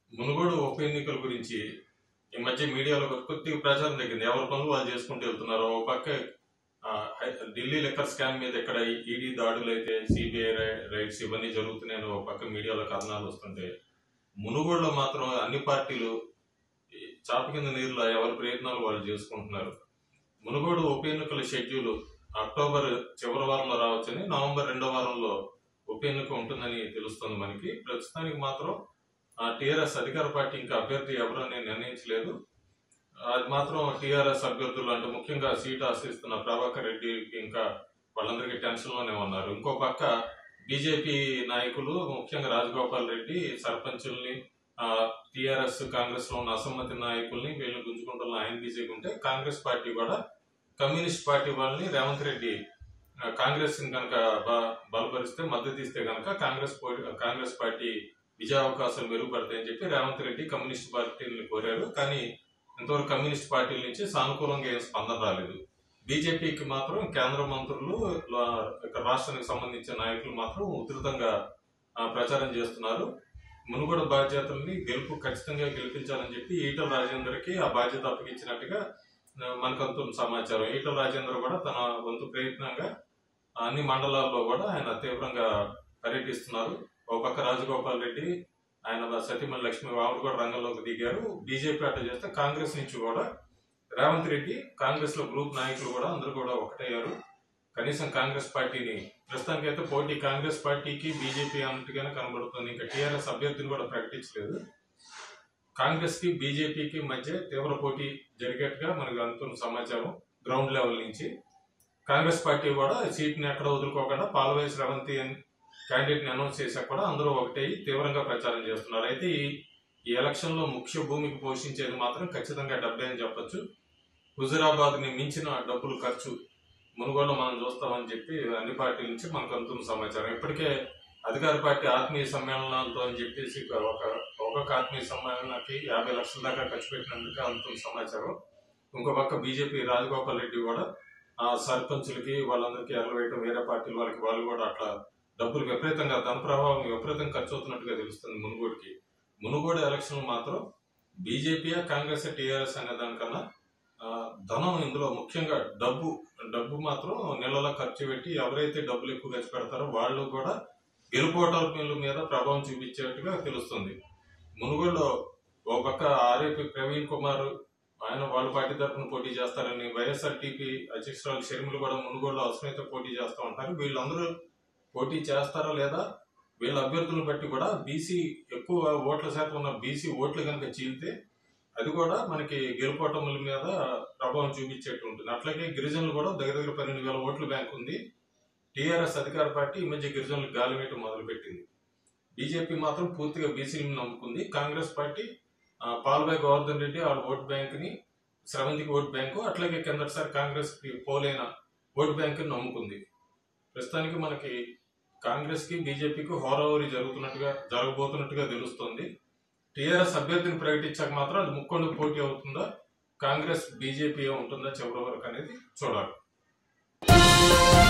మునుగోడు ఉప ఎన్నికల గురించి ఈ మధ్య మీడియాలో కొద్దిగా ప్రచారం తగ్గింది ఎవరి పనులు వాళ్ళు చేసుకుంటూ వెళ్తున్నారు ఒక పక్క ఆ, హై- ఢిల్లీ లెక్కర్ స్కామ్ మీద ఎక్కడ ఈడీ దాడులు అయితే సిబిఐ రైట్స్ ఇవన్నీ జరుగుతున్నాయని ఒక పక్క మీడియాలో కథనాలు వస్తుంటే మునుగోడులో మాత్రం అన్ని పార్టీలు ఈ చాప కింద నీరులో ఎవరి ప్రయత్నాలు వాళ్ళు చేసుకుంటున్నారు మునుగోడు ఉప ఎన్నికల షెడ్యూల్ అక్టోబర్ చివరి వారంలో రావచ్చని నవంబర్ రెండో వారంలో ఉప ఎన్నిక ఉంటుందని తెలుస్తుంది మనకి ప్రస్తుతానికి మాత్రం ఆ టీఆర్ఎస్ అధికార పార్టీ ఇంకా అభ్యర్థి ఎవరు అని నిర్ణయించలేదు అది మాత్రం టీఆర్ఎస్ అభ్యర్థులు అంటే ముఖ్యంగా సీట్ ఆశిస్తున్న ప్రభాకర్ రెడ్డికి ఇంకా వాళ్ళందరికీ టెన్షన్ లోనే ఉన్నారు ఇంకో పక్క బీజేపీ నాయకులు ముఖ్యంగా రాజగోపాల్ రెడ్డి సర్పంచుల్ని టీఆర్ఎస్ కాంగ్రెస్ లో ఉన్న అసమ్మతి నాయకుల్ని వీళ్ళని గుంజుకుంటున్న ఆయన బీజేపీ ఉంటే కాంగ్రెస్ పార్టీ కూడా కమ్యూనిస్ట్ పార్టీ వాళ్ళని రేవంత్ రెడ్డి ఆ, కాంగ్రెస్ కనుక బలపరిస్తే మద్దతు ఇస్తే కనుక కాంగ్రెస్ పో- కాంగ్రెస్ పార్టీ విజయ అవకాశాలు మెరుగుపడతాయని చెప్పి రేవంత్ రెడ్డి కమ్యూనిస్ట్ పార్టీని కోరారు కానీ ఇంతవరకు కమ్యూనిస్ట్ పార్టీల నుంచి సానుకూలంగా ఏం స్పందన రాలేదు బీజేపీకి మాత్రం కేంద్ర మంత్రులు లా- ఇక్కడ రాష్ట్రానికి సంబంధించిన నాయకులు మాత్రం ఉధృతంగా ఆ, ప్రచారం చేస్తున్నారు మునుగోడు బాధ్యతల్ని గెలుపు ఖచ్చితంగా గెలిపించాలని చెప్పి ఈటల రాజేందర్కి ఆ బాధ్యత అప్పగించినట్టుగా ఆ, మనకంత సమాచారం ఈటల రాజేందర్ కూడా తన వంతు ప్రయత్నంగా అన్ని మండలాల్లో కూడా ఆయన తీవ్రంగా పర్యటిస్తున్నారు ఒక పక్క రాజగోపాల్ రెడ్డి ఆయన సతీమణి లక్ష్మి ఆవిడ కూడా రంగంలోకి దిగారు బీజేపీ అట్లా చేస్తే కాంగ్రెస్ నుంచి కూడా రేవంత్ రెడ్డి కాంగ్రెస్ లో గ్రూప్ నాయకులు కూడా అందరూ కూడా ఒకటయ్యారు కనీసం కాంగ్రెస్ పార్టీని ప్రస్తుతానికైతే పోటీ కాంగ్రెస్ పార్టీకి బీజేపీ అన్నట్టుగానే కనబడుతుంది ఇంకా టీఆర్ఎస్ అభ్యర్థిని కూడా ప్రకటించలేదు కాంగ్రెస్ కి బీజేపీకి మధ్య తీవ్ర పోటీ జరిగేట్టుగా మనకు అందుతున్న సమాచారం గ్రౌండ్ లెవెల్ నుంచి కాంగ్రెస్ పార్టీ కూడా సీట్ని ఎక్కడ వదులుకోకుండా పాలవేసి రేవంత్ క్యాండిడేట్ ని అనౌన్స్ చేశాక కూడా అందరూ ఒకటై తీవ్రంగా ప్రచారం చేస్తున్నారు అయితే ఈ ఈ ఎలక్షన్ లో ముఖ్య భూమికి పోషించేది మాత్రం ఖచ్చితంగా డబ్బే అని చెప్పొచ్చు హుజురాబాద్ ని మించిన డబ్బులు ఖర్చు మునుగోలు మనం చూస్తామని చెప్పి అన్ని పార్టీల నుంచి మనకు అందుతున్న సమాచారం ఇప్పటికే అధికార పార్టీ ఆత్మీయ సమ్మేళనాలతో అని చెప్పేసి ఒక ఒక్కొక్క ఆత్మీయ సమ్మేళనానికి యాభై లక్షల దాకా ఖర్చు పెట్టినందుకు అందుతున్న సమాచారం ఇంకో పక్క బీజేపీ రాజగోపాల్ రెడ్డి కూడా ఆ సర్పంచులకి వాళ్ళందరికీ ఎరవేయటం వేరే పార్టీల వాళ్ళకి వాళ్ళు కూడా అట్లా డబ్బులు విపరీతంగా ధన ప్రభావం విపరీతంగా ఖర్చు అవుతున్నట్టుగా తెలుస్తుంది మునుగోడుకి మునుగోడు ఎలక్షన్ మాత్రం బీజేపీ కాంగ్రెస్ టీఆర్ఎస్ అనే దానికన్నా ఆ, ధనం ఇందులో ముఖ్యంగా డబ్బు డబ్బు మాత్రం నెలల ఖర్చు పెట్టి ఎవరైతే డబ్బులు ఎక్కువ ఖర్చు పెడతారో వాళ్ళు కూడా గెలుపోటల మీద ప్రభావం చూపించేట్టుగా తెలుస్తుంది మునుగోడులో ఒక పక్క ఆర్ఏపీ ప్రవీణ్ కుమార్ ఆయన వాళ్ళ పార్టీ తరఫున పోటీ చేస్తారని వైఎస్ఆర్ టీపీ అధ్యక్షురాలు షర్మిలు కూడా మునుగోడులో అవసరమైతే పోటీ చేస్తూ ఉంటారు వీళ్ళందరూ పోటీ చేస్తారా లేదా వీళ్ళ అభ్యర్థులను బట్టి కూడా బీసీ ఎక్కువ ఓట్ల శాతం ఉన్న బీసీ ఓట్లు కనుక చీలితే అది కూడా మనకి గెలుపోటముల మీద ప్రభావం చూపించేట్టు ఉంటుంది అట్లాగే గిరిజనులు కూడా దగ్గర దగ్గర పన్నెండు వేల ఓట్ల బ్యాంక్ ఉంది టీఆర్ఎస్ అధికార పార్టీ ఈ మధ్య గిరిజనులకు గాలి వేయటం మొదలుపెట్టింది బీజేపీ మాత్రం పూర్తిగా బీసీలను నమ్ముకుంది కాంగ్రెస్ పార్టీ ఆ, పాల్వాయి గోవర్ధన్ రెడ్డి వాళ్ళ ఓట్ బ్యాంక్ ని స్రవంతికి ఓట్ బ్యాంకు అట్లాగే కిందటిసారి కాంగ్రెస్ కి పోలైన ఓట్ బ్యాంక్ ని నమ్ముకుంది ప్రస్తుతానికి మనకి కాంగ్రెస్ కి బీజేపీకి హోరావరి జరుగుతున్నట్టుగా జరగబోతున్నట్టుగా తెలుస్తుంది టీఆర్ఎస్ అభ్యర్థిని ప్రకటించాక మాత్రం అది ముక్కొండ పోటీ అవుతుందా కాంగ్రెస్ బీజేపీ ఉంటుందా చివరి వరకు అనేది చూడాలి